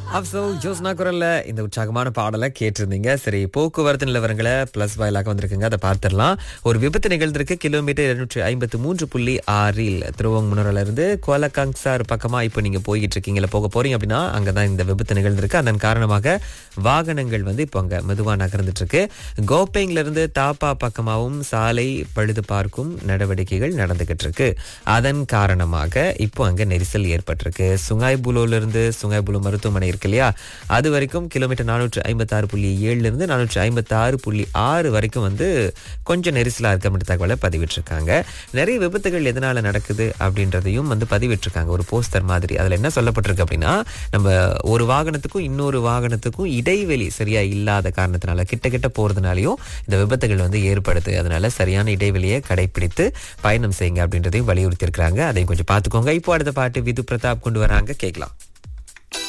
அப்சல் ஜோஸ்னா குரல்ல இந்த உற்சாகமான பாடலை கேட்டிருந்தீங்க சரி போக்குவரத்து நிலவரங்களை பிளஸ் வாயிலாக வந்திருக்குங்க அதை பார்த்துடலாம் ஒரு விபத்து நிகழ்ந்திருக்கு கிலோமீட்டர் இருநூற்றி ஐம்பத்து மூன்று புள்ளி ஆறில் திருவங்கமுனரில் இருந்து கோலகாங்சார் பக்கமா இப்போ நீங்க போய்கிட்டு இருக்கீங்களா போக போறீங்க அப்படின்னா அங்கதான் இந்த விபத்து நிகழ்ந்திருக்கு அதன் காரணமாக வாகனங்கள் வந்து இப்போ அங்க மெதுவா நகர்ந்துட்டு இருக்கு கோப்பேங்ல இருந்து தாப்பா பக்கமாகவும் சாலை பழுது பார்க்கும் நடவடிக்கைகள் நடந்துகிட்டு இருக்கு அதன் காரணமாக இப்போ அங்க நெரிசல் ஏற்பட்டிருக்கு சுங்காய்புலோல இருந்து சுங்காய்புலோ மருத்துவமனை இருக்கு இல்லையா அது வரைக்கும் கிலோமீட்டர் நானூற்று ஐம்பத்தி ஆறு புள்ளி ஏழுல இருந்து நானூற்று ஐம்பத்தி ஆறு புள்ளி ஆறு வரைக்கும் வந்து கொஞ்சம் நெரிசலா இருக்க மட்டும் தகவலை பதிவிட்டிருக்காங்க நிறைய விபத்துகள் எதனால நடக்குது அப்படின்றதையும் வந்து பதிவிட்டிருக்காங்க ஒரு போஸ்டர் மாதிரி அதுல என்ன சொல்லப்பட்டிருக்கு அப்படின்னா நம்ம ஒரு வாகனத்துக்கும் இன்னொரு வாகனத்துக்கும் இடைவெளி சரியா இல்லாத காரணத்தினால கிட்ட கிட்ட போறதுனாலயும் இந்த விபத்துகள் வந்து ஏற்படுது அதனால சரியான இடைவெளியை கடைபிடித்து பயணம் செய்யுங்க அப்படின்றதையும் வலியுறுத்தி இருக்கிறாங்க அதையும் கொஞ்சம் பார்த்துக்கோங்க இப்போ அடுத்த பாட்டு விது பிரதாப் கொண்டு வராங்க கேட்கலாம்